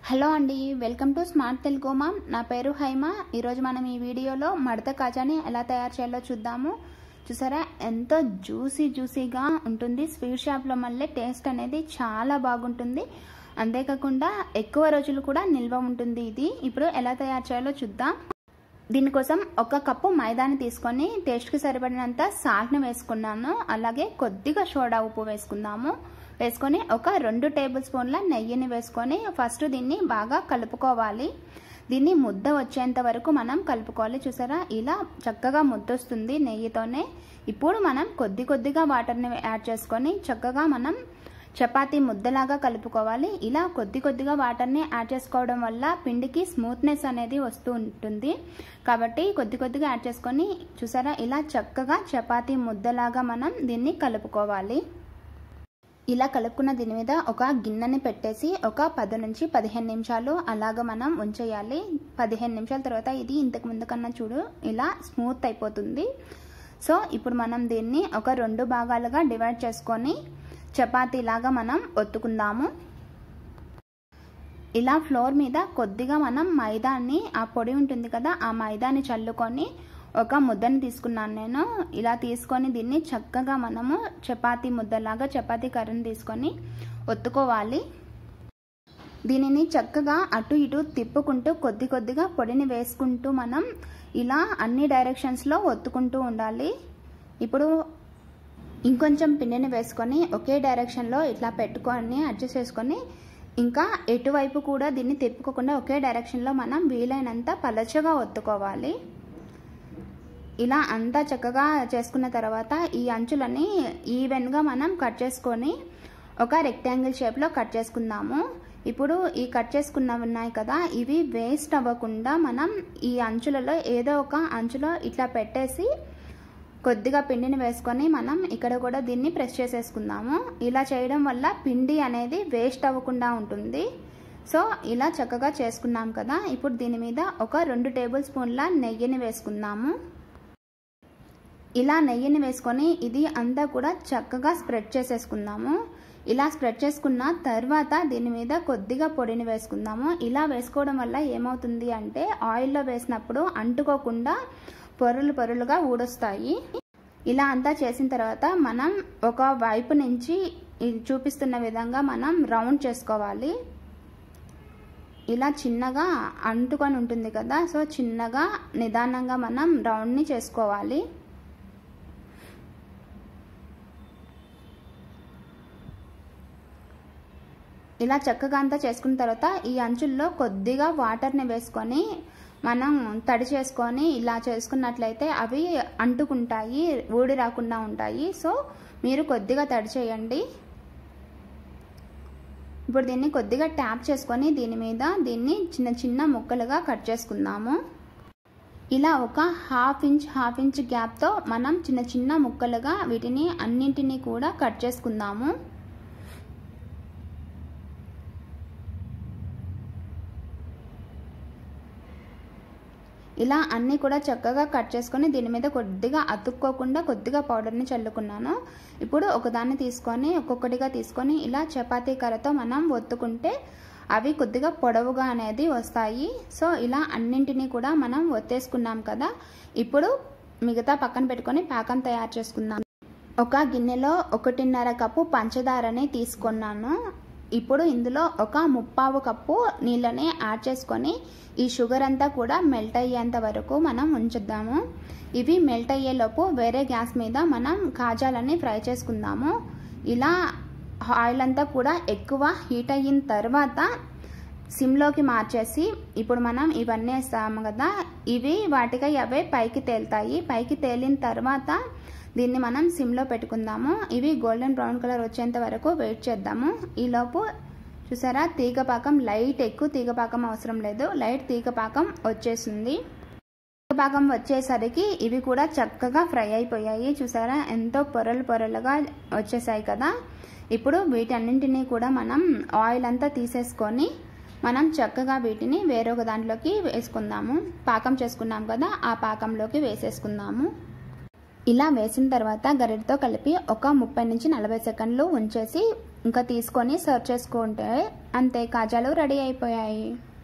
hello అండి welcome to smart Telugu mom నా పేరు హైమ ఈరోజు మనం ఈ వీడియోలో మడత కాజాని ఎలా తయారు చేయాలో చూద్దాము చూసారా ఎంతో జ్యూసీ జ్యూసీగా ఉంటుంది స్వీట్ షాప్లో మళ్ళీ టేస్ట్ అనేది చాలా బాగుంటుంది అంతేకాకుండా ఎక్కువ రోజులు కూడా నిల్వ ఉంటుంది ఇది ఇప్పుడు ఎలా తయారు చేయాలో చూద్దాం దీనికోసం ఒక కప్పు మైదాని తీసుకొని టేస్ట్కి సరిపడినంత సాల్ట్ని వేసుకున్నాను అలాగే కొద్దిగా సోడా ఉప్పు వేసుకుందాము వేసుకొని ఒక రెండు టేబుల్ స్పూన్ల నెయ్యిని వేసుకొని ఫస్ట్ దీన్ని బాగా కలుపుకోవాలి దీన్ని ముద్ద వచ్చేంత వరకు మనం కలుపుకోవాలి చూసారా ఇలా చక్కగా ముద్ద వస్తుంది నెయ్యితోనే ఇప్పుడు మనం కొద్ది కొద్దిగా వాటర్ని యాడ్ చేసుకొని చక్కగా మనం చపాతీ ముద్దలాగా కలుపుకోవాలి ఇలా కొద్ది కొద్దిగా వాటర్ని యాడ్ చేసుకోవడం వల్ల పిండికి స్మూత్నెస్ అనేది వస్తూ ఉంటుంది కాబట్టి కొద్ది కొద్దిగా యాడ్ చేసుకొని చూసారా ఇలా చక్కగా చపాతీ ముద్దలాగా మనం దీన్ని కలుపుకోవాలి ఇలా కలుపుకున్న దీని మీద ఒక గిన్నెని పెట్టేసి ఒక పది నుంచి పదిహేను నిమిషాలు అలాగ మనం ఉంచేయాలి పదిహేను నిమిషాల తర్వాత ఇది ఇంతకు ముందు కన్నా చూడు ఇలా స్మూత్ అయిపోతుంది సో ఇప్పుడు మనం దీన్ని ఒక రెండు భాగాలుగా డివైడ్ చేసుకొని చపాతీలాగా మనం ఒత్తుకుందాము ఇలా ఫ్లోర్ మీద కొద్దిగా మనం మైదాన్ని ఆ పొడి ఉంటుంది కదా ఆ మైదాని చల్లుకొని ఒక ముద్దని తీసుకున్నాను నేను ఇలా తీసుకొని దీన్ని చక్కగా మనము చపాతీ ముద్దలాగా చపాతీ కర్రని తీసుకొని ఒత్తుకోవాలి దీనిని చక్కగా అటు ఇటు తిప్పుకుంటూ కొద్ది కొద్దిగా పొడిని వేసుకుంటూ మనం ఇలా అన్ని డైరెక్షన్స్లో ఒత్తుకుంటూ ఉండాలి ఇప్పుడు ఇంకొంచెం పిండిని వేసుకొని ఒకే డైరెక్షన్లో ఇట్లా పెట్టుకొని అడ్జస్ట్ చేసుకొని ఇంకా ఎటువైపు కూడా దీన్ని తిప్పుకోకుండా ఒకే డైరెక్షన్లో మనం వీలైనంత పలచగా ఒత్తుకోవాలి ఇలా అంతా చక్కగా చేసుకున్న తర్వాత ఈ అంచులని ఈవెన్గా మనం కట్ చేసుకొని ఒక రెక్టాంగిల్ షేప్లో కట్ చేసుకుందాము ఇప్పుడు ఈ కట్ చేసుకున్నవి ఉన్నాయి కదా ఇవి వేస్ట్ అవ్వకుండా మనం ఈ అంచులలో ఏదో ఒక అంచులో ఇట్లా పెట్టేసి కొద్దిగా పిండిని వేసుకొని మనం ఇక్కడ కూడా దీన్ని ప్రెస్ చేసేసుకుందాము ఇలా చేయడం వల్ల పిండి అనేది వేస్ట్ అవ్వకుండా ఉంటుంది సో ఇలా చక్కగా చేసుకున్నాం కదా ఇప్పుడు దీని మీద ఒక రెండు టేబుల్ స్పూన్ల నెయ్యిని వేసుకుందాము ఇలా నెయ్యిని వేసుకొని ఇది అంతా కూడా చక్కగా స్ప్రెడ్ చేసేసుకుందాము ఇలా స్ప్రెడ్ చేసుకున్న తర్వాత దీని మీద కొద్దిగా పొడిని వేసుకుందాము ఇలా వేసుకోవడం వల్ల ఏమవుతుంది అంటే ఆయిల్లో వేసినప్పుడు అంటుకోకుండా పొరలు పొరలుగా ఊడొస్తాయి ఇలా అంతా చేసిన తర్వాత మనం ఒక వైపు నుంచి చూపిస్తున్న విధంగా మనం రౌండ్ చేసుకోవాలి ఇలా చిన్నగా అంటుకొని ఉంటుంది కదా సో చిన్నగా నిదానంగా మనం రౌండ్ని చేసుకోవాలి ఇలా చక్కగా అంతా చేసుకున్న తర్వాత ఈ అంచుల్లో కొద్దిగా వాటర్ని వేసుకొని మనం తడి చేసుకొని ఇలా చేసుకున్నట్లయితే అవి అంటుకుంటాయి ఊడి రాకుండా ఉంటాయి సో మీరు కొద్దిగా తడి చేయండి ఇప్పుడు దీన్ని కొద్దిగా ట్యాప్ చేసుకొని దీని మీద దీన్ని చిన్న చిన్న ముక్కలుగా కట్ చేసుకుందాము ఇలా ఒక హాఫ్ ఇంచ్ హాఫ్ ఇంచ్ గ్యాప్తో మనం చిన్న చిన్న ముక్కలుగా వీటిని అన్నింటినీ కూడా కట్ చేసుకుందాము ఇలా అన్నీ కూడా చక్కగా కట్ చేసుకొని దీని మీద కొద్దిగా అతుక్కోకుండా కొద్దిగా పౌడర్ని చల్లుకున్నాను ఇప్పుడు ఒకదాన్ని తీసుకొని ఒక్కొక్కటిగా తీసుకొని ఇలా చపాతీ కర్రతో మనం ఒత్తుకుంటే అవి కొద్దిగా పొడవుగా అనేది వస్తాయి సో ఇలా అన్నింటినీ కూడా మనం ఒత్తేసుకున్నాం కదా ఇప్పుడు మిగతా పక్కన పెట్టుకొని పాకం తయారు చేసుకుందాం ఒక గిన్నెలో ఒకటిన్నర కప్పు పంచదారని తీసుకున్నాను ఇప్పుడు ఇందులో ఒక ముప్పావు కప్పు నీళ్ళని యాడ్ చేసుకొని ఈ షుగర్ అంతా కూడా మెల్ట్ అయ్యేంత వరకు మనం ఉంచుద్దాము ఇవి మెల్ట్ అయ్యేలోపు వేరే గ్యాస్ మీద మనం కాజాలని ఫ్రై చేసుకుందాము ఇలా ఆయిల్ అంతా కూడా ఎక్కువ హీట్ అయిన తర్వాత సిమ్లోకి మార్చేసి ఇప్పుడు మనం ఇవన్నీ వేస్తాము కదా ఇవి వాటికి అవే పైకి తేలుతాయి పైకి తేలిన తర్వాత దీన్ని మనం సిమ్లో పెట్టుకుందాము ఇవి గోల్డెన్ బ్రౌన్ కలర్ వచ్చేంత వరకు వెయిట్ చేద్దాము ఈలోపు చూసారా తీగపాకం లైట్ ఎక్కువ తీగపాకం అవసరం లేదు లైట్ తీగపాకం వచ్చేసింది తీగపాకం వచ్చేసరికి ఇవి కూడా చక్కగా ఫ్రై అయిపోయాయి చూసారా ఎంతో పొరలు పొరలుగా వచ్చేసాయి కదా ఇప్పుడు వీటన్నింటినీ కూడా మనం ఆయిల్ అంతా తీసేసుకొని మనం చక్కగా వీటిని వేరొక దాంట్లోకి వేసుకుందాము పాకం చేసుకున్నాం కదా ఆ పాకంలోకి వేసేసుకుందాము ఇలా వేసిన తర్వాత గరిటతో కలిపి ఒక ముప్పై నుంచి నలభై సెకండ్లు ఉంచేసి ఇంకా తీసుకొని సర్వ్ చేసుకుంటే అంతే కాజాలు రెడీ అయిపోయాయి